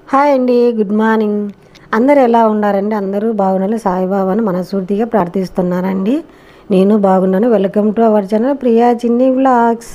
hi అండి good morning అందరు ఎలా ఉన్నారండి అందరూ బాగున్నారు సాయిబాబాను మనస్ఫూర్తిగా ప్రార్థిస్తున్నానండి నేను బాగున్నాను welcome to our channel Priya Chinni vlogs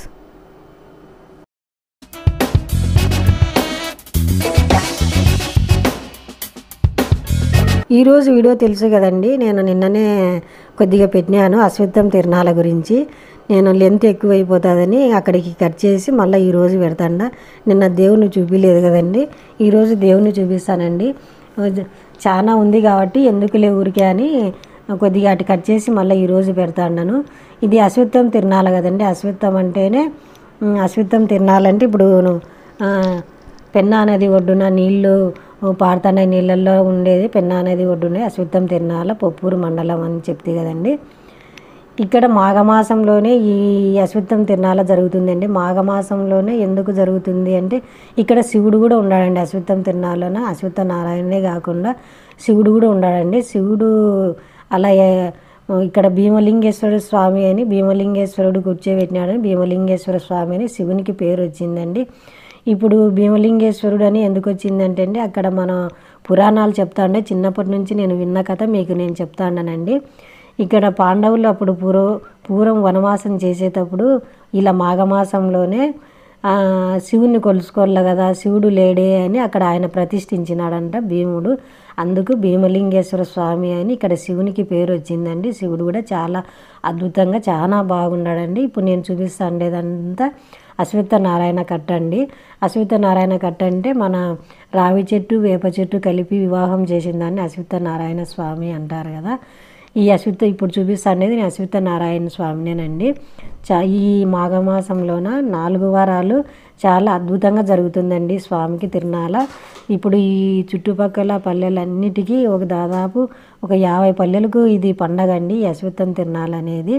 ఈరోజు వీడియో తెలుసు కదండి నేను నిన్ననే కొద్దిగా పెట్టినాను అశ్వత్థం తిరణాల గురించి నేను లెంత్ ఎక్కువైపోతుందని అక్కడికి కట్ చేసి మళ్ళీ ఈరోజు పెడతాండ నిన్న దేవుని చూపించలేదు కదండి ఈరోజు దేవుని చూపిస్తానండి చాలా ఉంది కాబట్టి ఎందుకులే ఊరికే అని కొద్దిగా అటు కట్ చేసి మళ్ళీ ఈరోజు పెడతాను ఇది అశ్వత్థం తిరణాల కదండి అశ్వత్థం అంటేనే ఉమ్, అశ్వత్థం తిరణాలంటే ఇప్పుడు ఆ, పెన్నా నది ఒడ్డున నీళ్లు పారుతున్నాయి నీళ్ళల్లో ఉండేది పెన్నా నది ఒడ్డునే అశ్వత్థం తిరణాల పొప్పూరు మండలం అని చెప్తే కదండి ఇక్కడ మాఘమాసంలోనే ఈ అశ్వత్థం తిరణాల జరుగుతుందండి మాఘమాసంలోనే ఎందుకు జరుగుతుంది అంటే ఇక్కడ శివుడు కూడా ఉన్నాడండి అశ్వత్థం తిరణాలలోన అశ్వత్థ నారాయణనే కాకుండా శివుడు కూడా ఉన్నాడండి శివుడు అలా ఏ- ఇక్కడ భీమలింగేశ్వర స్వామి అని భీమలింగేశ్వరుడు కూర్చోబెట్టినాడని భీమలింగేశ్వర స్వామి అని శివునికి పేరు వచ్చిందండి ఇప్పుడు భీమలింగేశ్వరుడు అని ఎందుకు వచ్చిందంటే అండి అక్కడ మన పురాణాలు చెప్తా ఉండే చిన్నప్పటి నుంచి నేను విన్న కథ మీకు నేను చెప్తాన్నానండి ఇక్కడ పాండవులు అప్పుడు పూర్వ పూర్వం వనవాసం చేసేటప్పుడు ఇలా మాఘమాసంలోనే ఆ, శివుని కొలుసుకోవాలి కదా శివుడు లేడే అని అక్కడ ఆయన ప్రతిష్ఠించినాడంట భీముడు అందుకు భీమలింగేశ్వర స్వామి అని ఇక్కడ శివునికి పేరు వచ్చిందండి శివుడు కూడా చాలా అద్భుతంగా చాలా బాగున్నాడండి ఇప్పుడు నేను చూపిస్తాను లేదంతా అశ్వత్థ నారాయణ కట్ట అండి అశ్వత్థ నారాయణ కట్ట అంటే మన రావి చెట్టు వేప చెట్టు కలిపి వివాహం చేసిన దాన్ని అశ్వత్థ నారాయణ స్వామి అంటారు కదా ఈ అశ్వత్థ ఇప్పుడు చూపిస్తా అనేది నేను అశ్వత్థ నారాయణ స్వామినేనండి చా ఈ మాఘమాసంలోన నాలుగు వారాలు చాలా అద్భుతంగా జరుగుతుందండి స్వామికి తిరునాల ఇప్పుడు ఈ చుట్టుపక్కల పల్లెలన్నిటికీ ఒక దాదాపు ఒక యాభై పల్లెలకు ఇది పండగ అండి ఈ అశ్వత్థం తిరునాల అనేది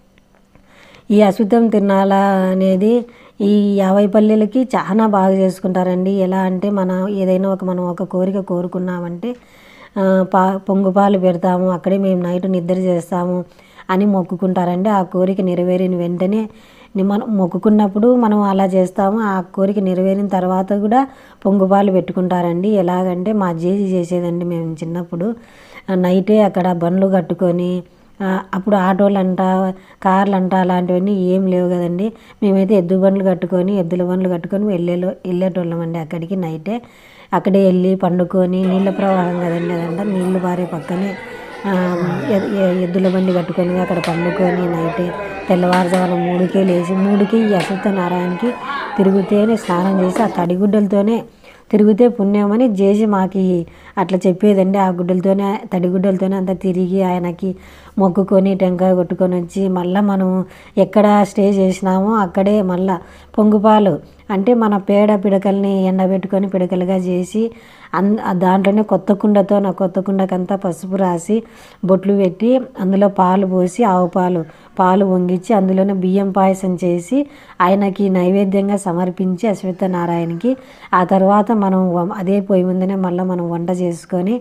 ఈ అశ్వత్థం తిరణాల అనేది ఈ యాభై పల్లెలకి చాలా బాగా చేసుకుంటారండి ఎలా అంటే మనం ఏదైనా ఒక మనం ఒక కోరిక కోరుకున్నామంటే ఆ, పా పొంగు పాలు పెడతాము అక్కడే మేము నైట్ నిద్ర చేస్తాము అని మొక్కుకుంటారండి ఆ కోరిక నెరవేరిన వెంటనే ని- మనం మొక్కుకున్నప్పుడు మనం అలా చేస్తాము ఆ కోరిక నెరవేరిన తర్వాత కూడా పొంగు పాలు పెట్టుకుంటారండి ఎలాగంటే మా జేజీ చేసేదండి మేము చిన్నప్పుడు ఆ, నైటే అక్కడ బండ్లు కట్టుకొని ఆ, అప్పుడు ఆటోలు అంట కార్లు అంట అలాంటివన్నీ ఏం లేవు కదండి మేమైతే ఎద్దు బండ్లు కట్టుకొని ఎద్దుల బండ్లు కట్టుకొని వెళ్ళేలో వెళ్ళేటోళ్ళమండి అక్కడికి నైటే అక్కడే వెళ్ళి పండుకొని నీళ్ళ ప్రవాహం కదండి అదంతా నీళ్లు పారే పక్కనే ఆ, ఎ- ఎ- ఎద్దుల బండి కట్టుకొని అక్కడ పండుకొని నైటే తెల్లవారుజామున మూడుకే లేచి మూడుకి ఈ అశ్వత్థ నారాయణకి తిరుగుతేనే స్నానం చేసి ఆ తడిగుడ్డలతోనే తిరిగితే పుణ్యమని జేసి మాకి అట్లా చెప్పేదండి ఆ గుడ్డలతోనే తడిగుడ్డలతోనే అంతా తిరిగి ఆయనకి మొక్కుకొని టెంకాయ కొట్టుకొని వచ్చి మళ్ళీ మనం ఎక్కడ స్టే చేసినామో అక్కడే మళ్ళా పొంగుపాలు అంటే మన పేడ పిడకల్ని ఎండబెట్టుకొని పిడకలుగా చేసి అన్ ఆ దాంట్లోనే కొత్త కుండతో నా కొత్త కుండకంతా పసుపు రాసి బొట్లు పెట్టి అందులో పాలు పోసి ఆవు పాలు పాలు వంగించి అందులోనే బియ్యం పాయసం చేసి ఆయనకి నైవేద్యంగా సమర్పించి అశ్వత్థ నారాయణకి ఆ తర్వాత మనం వ- అదే పొయ్యి ముందనే మళ్ళీ మనం వంట చేసుకొని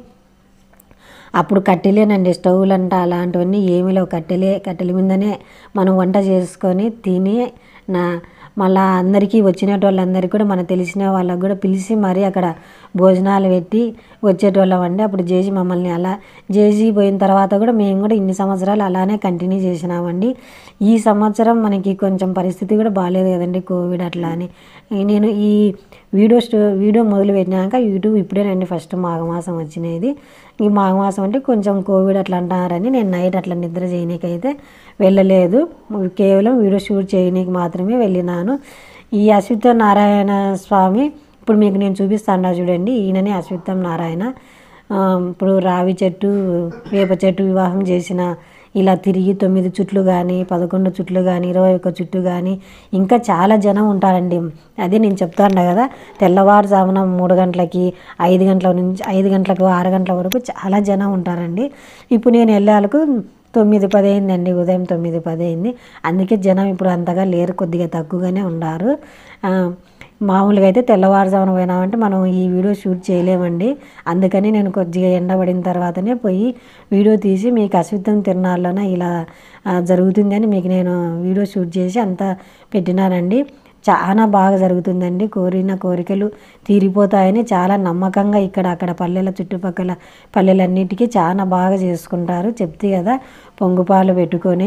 అప్పుడు కట్టెలేనండి స్టవ్లు అంట అలాంటివన్నీ ఏమీ లేవు కట్టెలే కట్టెల మీదనే మనం వంట చేసుకొని తిని నా మళ్ళా అందరికీ వచ్చిన వాళ్ళందరికీ కూడా మనకు తెలిసిన వాళ్ళకి కూడా పిలిచి మరీ అక్కడ భోజనాలు పెట్టి వచ్చేటోళ్ళం అండి అప్పుడు జేజీ మమ్మల్ని అలా జేజీ పోయిన తర్వాత కూడా మేము కూడా ఇన్ని సంవత్సరాలు అలానే కంటిన్యూ చేసినామండి ఈ సంవత్సరం మనకి కొంచెం పరిస్థితి కూడా బాగాలేదు కదండి కోవిడ్ అట్లా అని నేను ఈ వీడియో స్టో వీడియో మొదలు పెట్టినాక యూట్యూబ్ ఇప్పుడేనండి ఫస్ట్ మాఘమాసం వచ్చినది ఈ మాఘమాసం అంటే కొంచెం కోవిడ్ అట్లా అంటారని నేను నైట్ అట్లా నిద్ర చేయనీకైతే వెళ్ళలేదు కేవలం వీడియో షూట్ చేయనీకి మాత్రమే వెళ్ళినాను ఈ అశ్వత్థ నారాయణ స్వామి ఇప్పుడు మీకు నేను చూపిస్తాను చూడండి ఈయననే అశ్వత్థం నారాయణ ఆ, ఇప్పుడు రావి చెట్టు వేప చెట్టు వివాహం చేసిన ఇలా తిరిగి తొమ్మిది చుట్లు కానీ పదకొండు చుట్లు కానీ ఇరవై ఒక్క చుట్టు కానీ ఇంకా చాలా జనం ఉంటారండి అదే నేను చెప్తాను కదా తెల్లవారుజామున మూడు గంటలకి ఐదు గంటల నుంచి ఐదు గంటలకు ఆరు గంటల వరకు చాలా జనం ఉంటారండి ఇప్పుడు నేను వెళ్ళాలకు తొమ్మిది పది అయిందండి ఉదయం తొమ్మిది పది అయింది అందుకే జనం ఇప్పుడు అంతగా లేరు కొద్దిగా తక్కువగానే ఉన్నారు ఆ, మామూలుగా అయితే తెల్లవారుజామున పోయినామంటే మనం ఈ వీడియో షూట్ చేయలేమండి అందుకని నేను కొద్దిగా ఎండబడిన తర్వాతనే పోయి వీడియో తీసి మీకు అశ్విత్తం తిరణాల్లోన ఇలా ఆ, జరుగుతుందని మీకు నేను వీడియో షూట్ చేసి అంతా పెట్టినానండి చాలా బాగా జరుగుతుందండి కోరిన కోరికలు తీరిపోతాయని చాలా నమ్మకంగా ఇక్కడ అక్కడ పల్లెల చుట్టుపక్కల పల్లెలన్నిటికీ చాలా బాగా చేసుకుంటారు చెప్తే కదా పొంగుపాలు పెట్టుకొని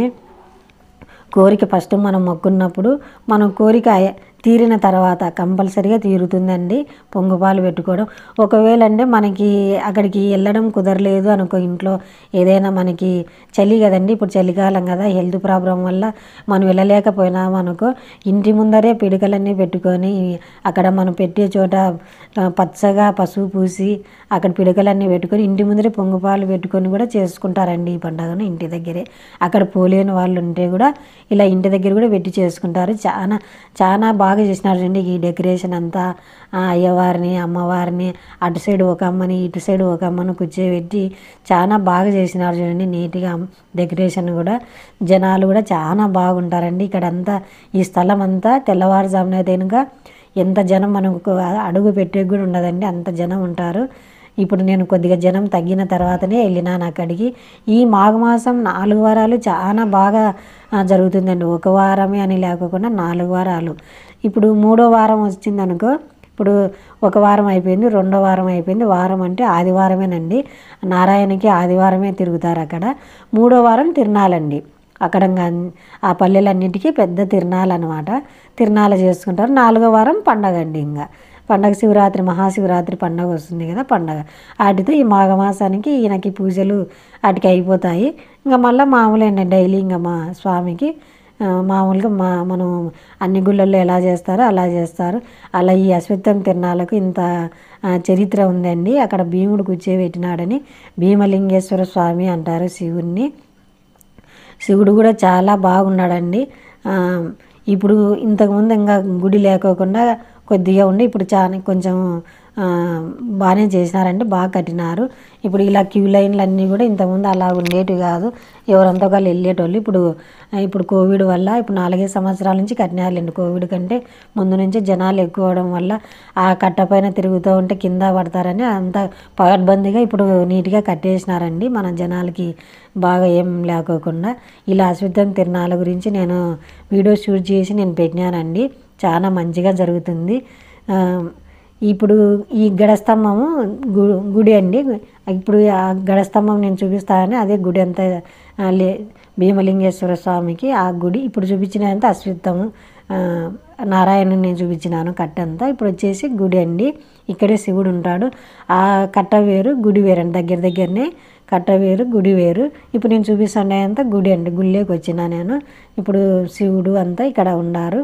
కోరిక ఫస్ట్ మనం మొక్కున్నప్పుడు మనం కోరిక అయ- తీరిన తర్వాత కంపల్సరిగా తీరుతుందండి పొంగుపాలు పెట్టుకోవడం ఒకవేళ అంటే మనకి అక్కడికి వెళ్ళడం కుదరలేదు అనుకో ఇంట్లో ఏదైనా మనకి చలి కదండి ఇప్పుడు చలికాలం కదా హెల్త్ ప్రాబ్లం వల్ల మనం వెళ్ళలేకపోయినాం అనుకో ఇంటి ముందరే పిడికలన్నీ పెట్టుకొని అక్కడ మనం పెట్టే చోట ఆ, పచ్చగా పసుపు పూసి అక్కడ పిడకలన్నీ పెట్టుకొని ఇంటి ముందరే పొంగుపాలు పెట్టుకొని కూడా చేసుకుంటారండి ఈ పండుగను ఇంటి దగ్గరే అక్కడ పోలేని వాళ్ళు ఉంటే కూడా ఇలా ఇంటి దగ్గర కూడా పెట్టి చేసుకుంటారు చాలా చాలా బాగా చేసినారు అండి ఈ డెకరేషన్ అంతా ఆ, అయ్యవారిని అమ్మవారిని అటు సైడ్ ఒక అమ్మని ఇటు సైడ్ ఒక అమ్మని కూర్చోబెట్టి చాలా బాగా చేసినారు చూడండి నీట్గా డెకరేషన్ కూడా జనాలు కూడా చాలా బాగుంటారండి ఇక్కడ అంతా ఈ స్థలం అంతా తెల్లవారుజామున దేనిగా ఎంత జనం మనకు అడుగు పెట్టే కూడా ఉండదండి అంత జనం ఉంటారు ఇప్పుడు నేను కొద్దిగా జనం తగ్గిన తర్వాతనే వెళ్ళినాను అక్కడికి ఈ మాఘమాసం నాలుగు వారాలు చాలా బాగా ఆ, జరుగుతుందండి ఒక వారమే అని లేకోకుండా నాలుగు వారాలు ఇప్పుడు మూడో వారం వచ్చిందనుకో ఇప్పుడు ఒక వారం అయిపోయింది రెండో వారం అయిపోయింది వారం అంటే ఆదివారమేనండి నారాయణకి ఆదివారమే తిరుగుతారు అక్కడ మూడో వారం తిరణాలండి అక్కడ ఇంకా ఆ పల్లెలన్నిటికీ పెద్ద తిరణాలు అనమాట తిరణాలు చేసుకుంటారు నాలుగో వారం పండగ అండి ఇంకా పండగ శివరాత్రి మహాశివరాత్రి పండగ వస్తుంది కదా పండగ వాటితో ఈ మాఘమాసానికి ఈయనకి పూజలు వాటికి అయిపోతాయి ఇంకా మళ్ళీ మామూలేండి డైలీ ఇంకా మా స్వామికి ఆ, మామూలుగా మా మనం అన్ని గుళ్ళల్లో ఎలా చేస్తారో అలా చేస్తారు అలా ఈ అశ్వత్థం తిరణాలకు ఇంత ఆ, చరిత్ర ఉందండి అక్కడ భీముడు కూర్చోబెట్టినాడని భీమలింగేశ్వర స్వామి అంటారు శివుణ్ణి శివుడు కూడా చాలా బాగున్నాడండి ఆ, ఇప్పుడు ఇంతకుముందు ఇంకా గుడి లేకోకుండా కొద్దిగా ఉండి ఇప్పుడు చాలా కొంచెం ఆ, బాగానే చేసినారంటే బాగా కట్టినారు ఇప్పుడు ఇలా క్యూ లైన్లు అన్నీ కూడా ఇంతకుముందు అలా ఉండేటివి కాదు ఎవరంతా ఒకళ్ళు వెళ్ళేటోళ్ళు ఇప్పుడు ఇప్పుడు కోవిడ్ వల్ల ఇప్పుడు నాలుగైదు సంవత్సరాల నుంచి కట్టినారులేండి కోవిడ్ కంటే ముందు నుంచి జనాలు ఎక్కువ అవడం వల్ల ఆ కట్ట పైన తిరుగుతూ ఉంటే కింద పడతారని అంత పగడ్బందీగా ఇప్పుడు నీట్గా కట్టేసినారండి మన జనాలకి బాగా ఏం లేకోకుండా ఇలా అశ్వత్థం తిరణాల గురించి నేను వీడియో షూట్ చేసి నేను పెట్టినానండి చాలా మంచిగా జరుగుతుంది ఆ, ఇప్పుడు ఈ గడస్తంభము గు గుడి అండి ఇప్పుడు ఆ గడస్తంభం నేను చూపిస్తానని అదే గుడి అంతా ఆ, లే భీమలింగేశ్వర స్వామికి ఆ గుడి ఇప్పుడు చూపించినంత అశ్వత్థము ఆ, నారాయణుని నేను చూపించినాను కట్ట అంతా ఇప్పుడు వచ్చేసి గుడి అండి ఇక్కడే శివుడు ఉంటాడు ఆ కట్ట వేరు గుడి వేరు అండి దగ్గర దగ్గరనే కట్ట వేరు గుడి వేరు ఇప్పుడు నేను చూపిస్తాను అంతా గుడి అండి గుళ్ళేకి వచ్చిన నేను ఇప్పుడు శివుడు అంతా ఇక్కడ ఉన్నారు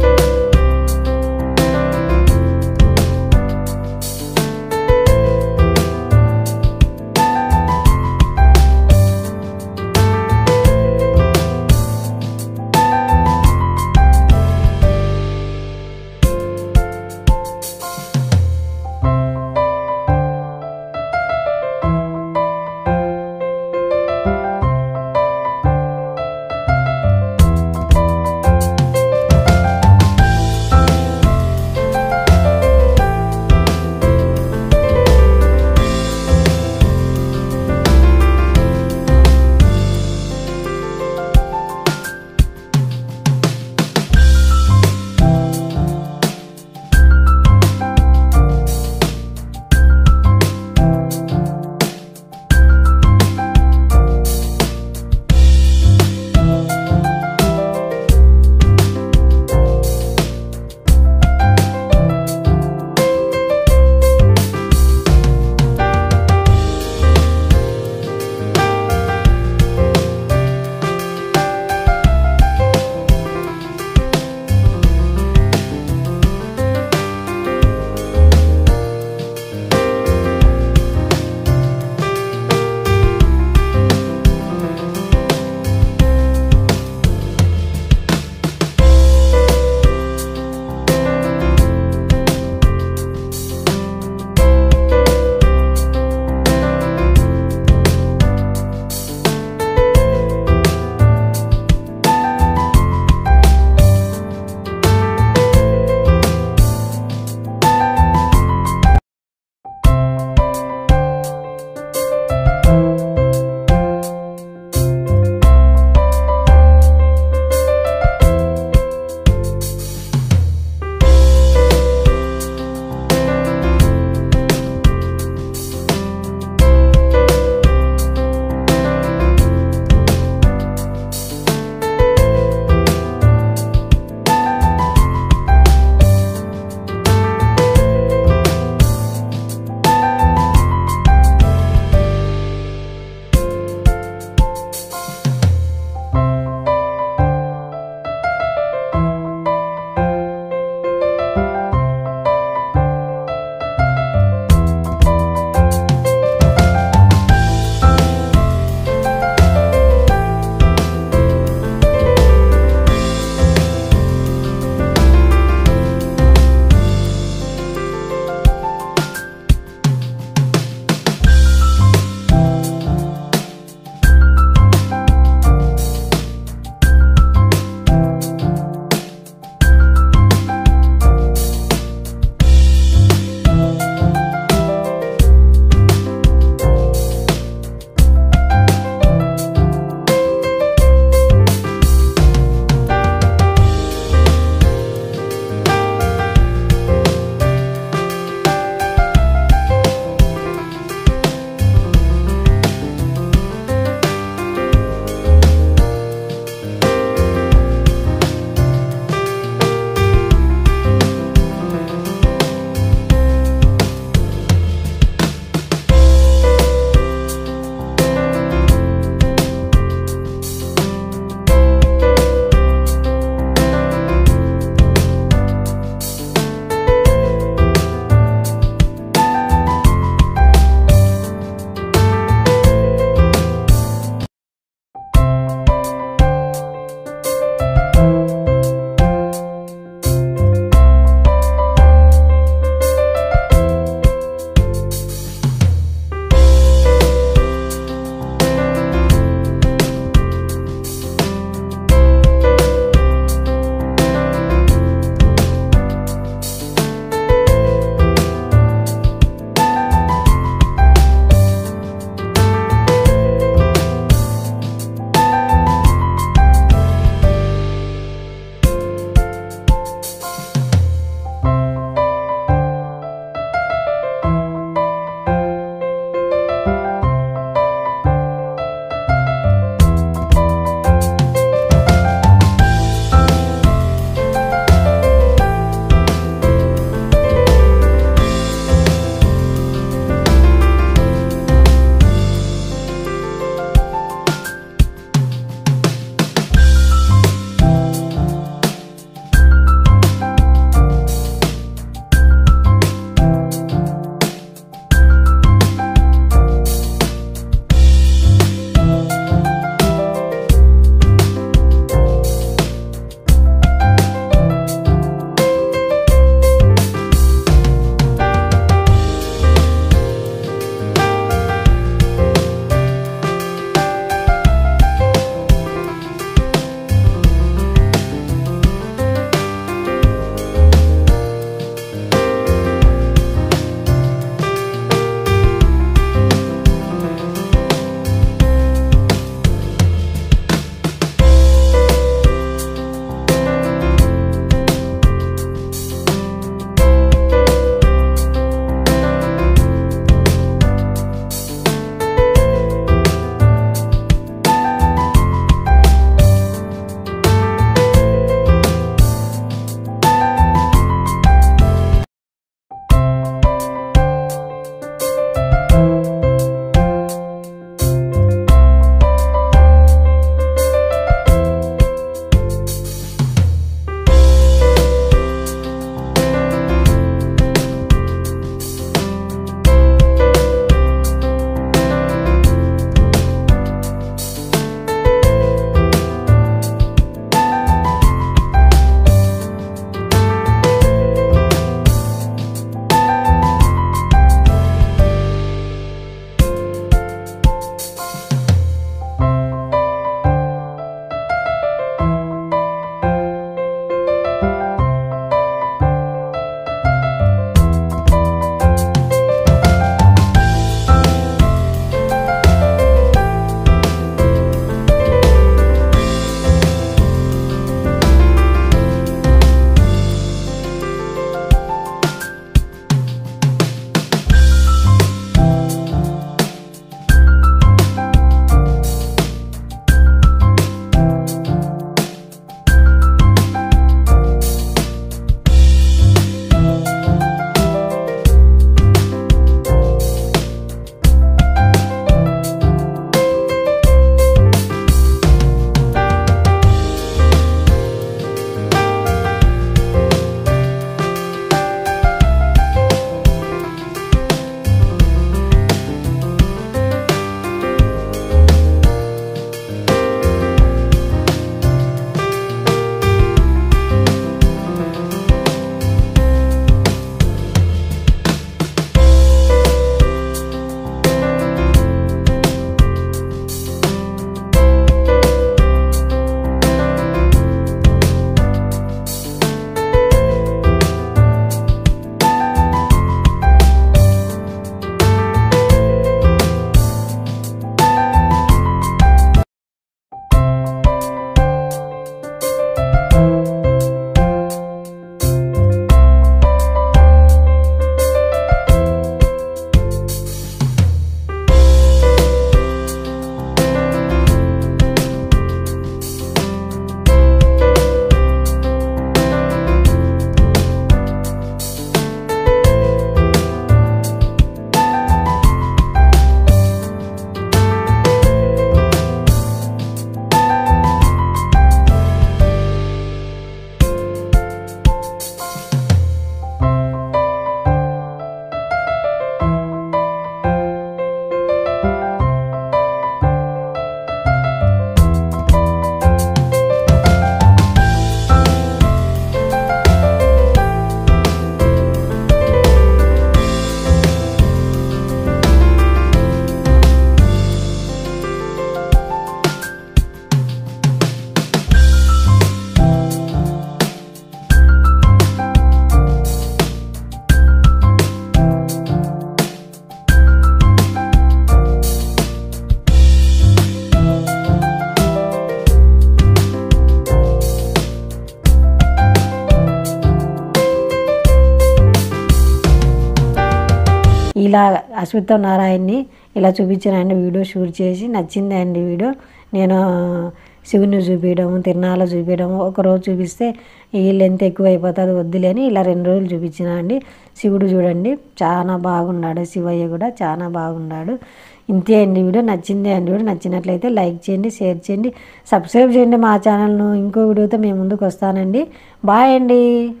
ఇలా అశ్వత్థ నారాయణని ఇలా చూపించానండి వీడియో షూట్ చేసి నచ్చింది అండి వీడియో నేను శివుని చూపించడం తిరునాళ్ళ చూపించడం ఒక రోజు చూపిస్తే ఈ లెంత్ ఎక్కువ అయిపోతుంది వద్దులే అని ఇలా రెండు రోజులు చూపించిన అండి శివుడు చూడండి చాలా బాగున్నాడు శివయ్య కూడా చాలా బాగున్నాడు ఇంతే అండి వీడియో నచ్చింది అండి వీడియో నచ్చినట్లయితే లైక్ చేయండి షేర్ చేయండి సబ్స్క్రైబ్ చేయండి మా ఛానల్ను ఇంకో వీడియోతో మేము ముందుకు వస్తానండి బాయ్ అండి